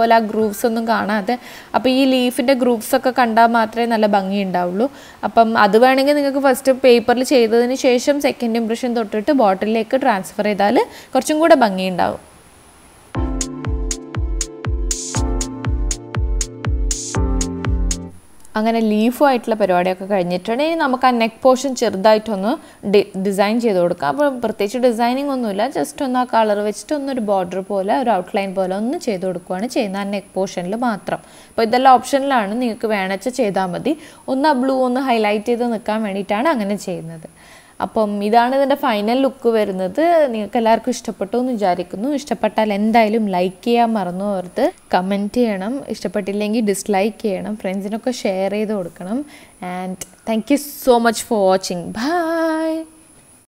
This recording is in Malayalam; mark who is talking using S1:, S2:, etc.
S1: പോലെ ആ ഗ്രൂപ്പ്സ് ഒന്നും കാണാതെ അപ്പോൾ ഈ ലീഫിൻ്റെ ഗ്രൂപ്പ്സ് ഒക്കെ കണ്ടാൽ മാത്രമേ നല്ല ഭംഗി ഉണ്ടാവുള്ളൂ അപ്പം അത് വേണമെങ്കിൽ നിങ്ങൾക്ക് ഫസ്റ്റ് പേപ്പറിൽ ചെയ്തതിന് ശേഷം സെക്കൻഡ് ഇംപ്രഷൻ തൊട്ടിട്ട് ബോട്ടിലേക്ക് ട്രാൻസ്ഫർ ചെയ്താൽ കുറച്ചും കൂടെ ഭംഗി ഉണ്ടാവും അങ്ങനെ ലീഫുമായിട്ടുള്ള പരിപാടിയൊക്കെ കഴിഞ്ഞിട്ടുണ്ട് ഇനി നമുക്ക് ആ നെക്ക് പോർഷൻ ചെറുതായിട്ടൊന്ന് ഡി ഡിസൈൻ ചെയ്ത് കൊടുക്കാം അപ്പോൾ പ്രത്യേകിച്ച് ഡിസൈനിങ് ഒന്നുമില്ല ജസ്റ്റ് ഒന്ന് ആ കളർ വെച്ചിട്ട് ഒന്നൊരു ബോർഡർ പോലെ ഒരു ഔട്ട്ലൈൻ പോലെ ഒന്ന് ചെയ്ത് കൊടുക്കുകയാണ് ചെയ്യുന്നത് ആ നെക്ക് പോർഷനിൽ മാത്രം അപ്പോൾ ഇതെല്ലാം ഓപ്ഷനിലാണ് നിങ്ങൾക്ക് വേണച്ച ചെയ്താൽ മതി ഒന്ന് ആ ബ്ലൂ ഒന്ന് ഹൈലൈറ്റ് ചെയ്ത് നിൽക്കാൻ വേണ്ടിയിട്ടാണ് അങ്ങനെ ചെയ്യുന്നത് അപ്പം ഇതാണ് ഇതിൻ്റെ ഫൈനൽ ലുക്ക് വരുന്നത് നിങ്ങൾക്ക് എല്ലാവർക്കും ഇഷ്ടപ്പെട്ടു എന്ന് വിചാരിക്കുന്നു ഇഷ്ടപ്പെട്ടാൽ എന്തായാലും ലൈക്ക് ചെയ്യാൻ മറന്നു ഓർത്ത് കമൻറ്റ് ചെയ്യണം ഇഷ്ടപ്പെട്ടില്ലെങ്കിൽ ഡിസ്ലൈക്ക് ചെയ്യണം ഫ്രണ്ട്സിനൊക്കെ ഷെയർ ചെയ്ത് കൊടുക്കണം and thank you so much for watching by